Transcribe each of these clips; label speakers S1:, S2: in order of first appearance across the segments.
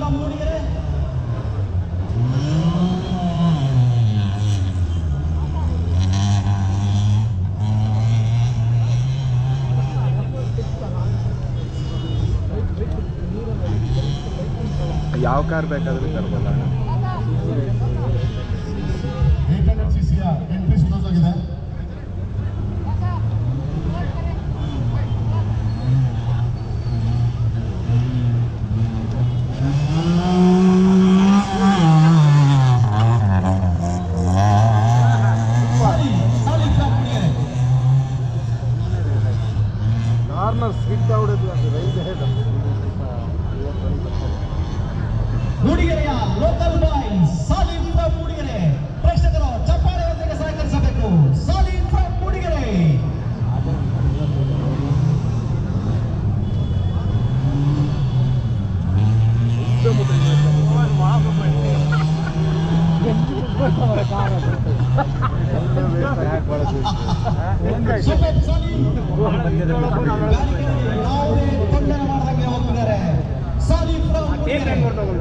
S1: From Mudigere
S2: ಯಾವ car ಬೇಕಾದರೂ ತರ್ಬೋದ
S3: ಏಟ್ ಹಂಡ್ರೆಡ್ ಸಿ ಸಿಯ ಎಂಟ್ರೀಸ್ ಕ್ಲೋಸ್ ಆಗಿದೆ
S1: ಸಾಲಿ ಸಾಲಿ ಫ್ರಮ್ ಮೂಡಿಗೆರೆ
S2: ಕಾರ್ನರ್ ಸ್ಕಿಟ್ ಔಡದು ರೈಟ್ ಹೆಡ್
S1: ಮೂಡಿಗೆರೆಯ local boy Salim from Mudigere ಪ್ರೇಕ್ಷಕರು ಚಪ್ಪಾಳೆಯೊಂದಿಗೆ ಸಹಕರಿಸಬೇಕು ಸಾಲಿಂ ಫ್ರಮ್ ಮೂಡಿಗೆರೆ ಸೂಪರ್ ಸಾಲಿ ಬ್ಯಾರಿಕೇಡ್ಗೆ ಯಾವುದೇ ತೊಂದರೆ ಮಾಡದಂಗೆ ಹೋಗ್ತಿದ್ದಾರೆ ಸಾಲಿ ಫ್ರಮ್ ಮೂಡಿಗೆರೆ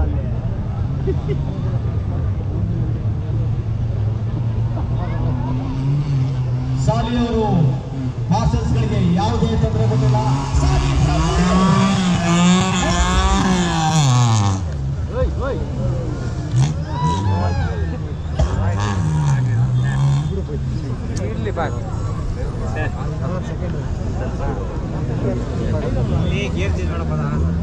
S1: ಸಾಲಿಯವರು ಮಾಸ್ಟರ್ಸ್ಗಳಿಗೆ ಯಾವುದೇ ತೊಂದರೆ ಕೊಟ್ಟಿಲ್ಲ ಸಾಲಿ from ಮೂಡಿಗೆರೆ.
S2: ಇಲ್ಲಿ ಬಾ ಗೇರ್ ಚೇಂಜ್ ಮಾಡಪ್ಪದ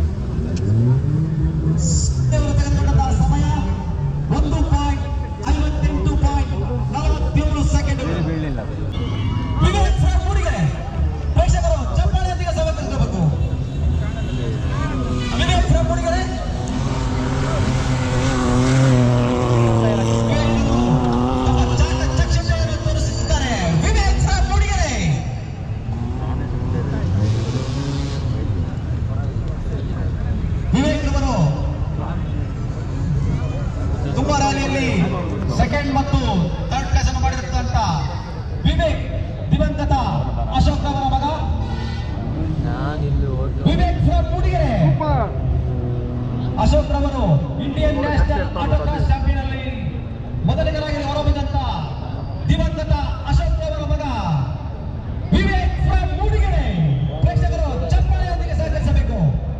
S1: ಇವರು ತೆಗೆದುಕೊಂಡಂತಹ ಸಮಯ ಒಂದು ಪಾಯಿಂಟ್ ಐವತ್ತೆಂಟು ಪಾಯಿಂಟ್ ನಲವತ್ತೇಳು ಸೆಕೆಂಡ್
S2: ಬೀಳಲಿಲ್ಲ
S1: ವಿವೇಕ್ ಫ್ರಮ್ ಮೂಡಿಗೆರೆ ಪ್ರೇಕ್ಷಕರು ಚಪ್ಪಾಳೆಯೊಂದಿಗೆ ಸಹಕರಿಸಬೇಕು ವಿವೇಕ್ ಫ್ರಮ್ ಮೂಡಿಗೆರೆ ವಿವೇಕರು ತಮ್ಮ ಚಾಕಚಕ್ಯತೆಯನ್ನು ತೋರಿಸುತ್ತಿದ್ದಾರೆ ವಿವೇಕ್ ಫ್ರಮ್ ಮೂಡಿಗೆರೆ ವಿವೇಕ್ ಅವರು ತುಂಬಾ ರ್ಯಾಲಿಯಲ್ಲಿ ಸೆಕೆಂಡ್ ಮತ್ತು ಥರ್ಡ್ ಪ್ಲೇಸ್ ಅನ್ನು ಮಾಡಿರ್ತಕ್ಕಂಥ ವಿವೇಕ್ ದಿವಂಗತ ಅಶೋಕ್ ಅವರ ಮಗ
S2: ನಾನಿಲ್ಲಿ
S1: ವಿವೇಕ್ ಫ್ರಮ್ ಮೂಡಿಗೆರೆ ಅಶೋಕ್ ರವರು ಇಂಡಿಯನ್ ನ್ಯಾಷನಲ್ ಆಟೋಕ್ರಾಸ್ ಚಾಂಪಿಯನ್ ಅಲ್ಲಿ ಮೊದಲಿಗರಾಗಿ ಹೊರಬಿದ್ದಂತ ದಿವಂಗತ ಅಶೋಕ್ ರವರ ಮಗ ವಿವೇಕ್ ಫ್ರಮ್ ಮೂಡಿಗೆರೆ ಪ್ರೇಕ್ಷಕರು ಚಪ್ಪಾಳೆಯೊಂದಿಗೆ ಸಹಕರಿಸಬೇಕು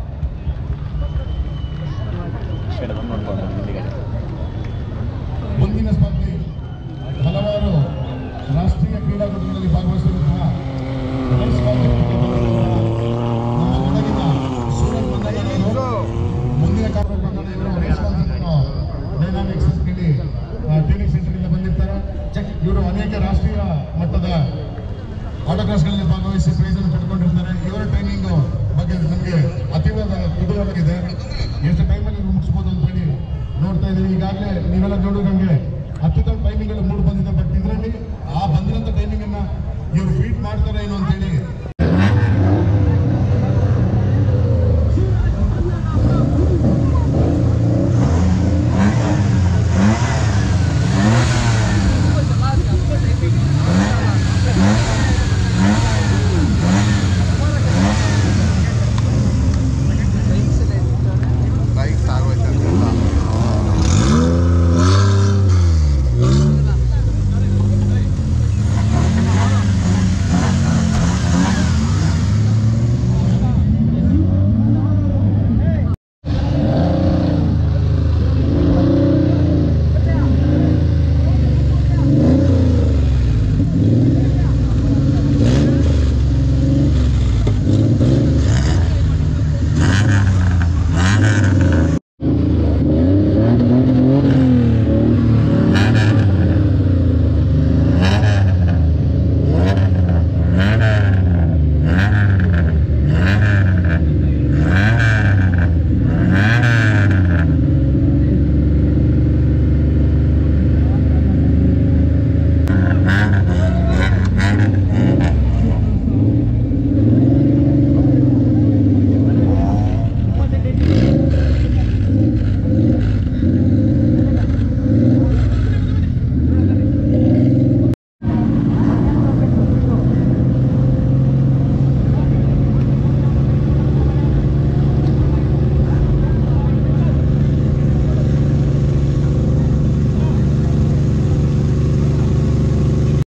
S3: ಮುಂದಿನ ಸ್ಪರ್ಧೆ ಹಲವಾರು ರಾಷ್ಟ್ರೀಯ ಕ್ರೀಡಾಕೂಟಗಳಲ್ಲಿ ಭಾಗವಹಿಸಿರುವಂತಹ ರೇಸ್ ಕಾಂಪಿಟಿಷನ್ ನಮ್ಮ ಕೊಡಗಿನ ಸೂರತ್ ಬಂದವರು ಮುಂದಿನ ಕಾರ್ಯಕ್ರಮ ರೇಸ್ ಡೈನಾಮಿಕ್ಸ್ ಅಂತೇಳಿ ಟ್ರೈನಿಂಗ್ ಸೆಂಟರ್ನಿಂದ ಬಂದಿರ್ತಾರೆ ಇವರು ಅನೇಕ ರಾಷ್ಟ್ರೀಯ ಮಟ್ಟದ ಆಟೋಕ್ರಾಸ್ಗಳಲ್ಲಿ ಭಾಗವಹಿಸಿ ಪ್ರೈಸ್ ಅನ್ನು ಪಡ್ಕೊಂಡಿರ್ತಾರೆ ಇವರ ಟ್ರೈನಿಂಗ್ ಬಗ್ಗೆ ನಮಗೆ ಅತೀವಾದ ಕುತೂಹಲವಿದೆ ಎಷ್ಟು ಟೈಮಲ್ಲಿ ಮುಗಿಸ್ಬೋದು ಅಂತ ಹೇಳಿ ನೋಡ್ತಾ ಇದ್ದೀವಿ ಈಗಾಗಲೇ ನೀವೆಲ್ಲ ನೋಡಿದಂಗೆ ಅತ್ಯುತ್ತಮ ಟೈಮಿಂಗ್ ಮೂಡ್ ಬಂದಿದೆ ಬಟ್ ಇದರಲ್ಲಿ ಆ ಬಂದಿರೋಂಥ ಟೈಮಿಂಗ್ ಅನ್ನ ಇವರು ಬೀಟ್ ಮಾಡ್ತಾರೆ ಏನು ಅಂತೇಳಿ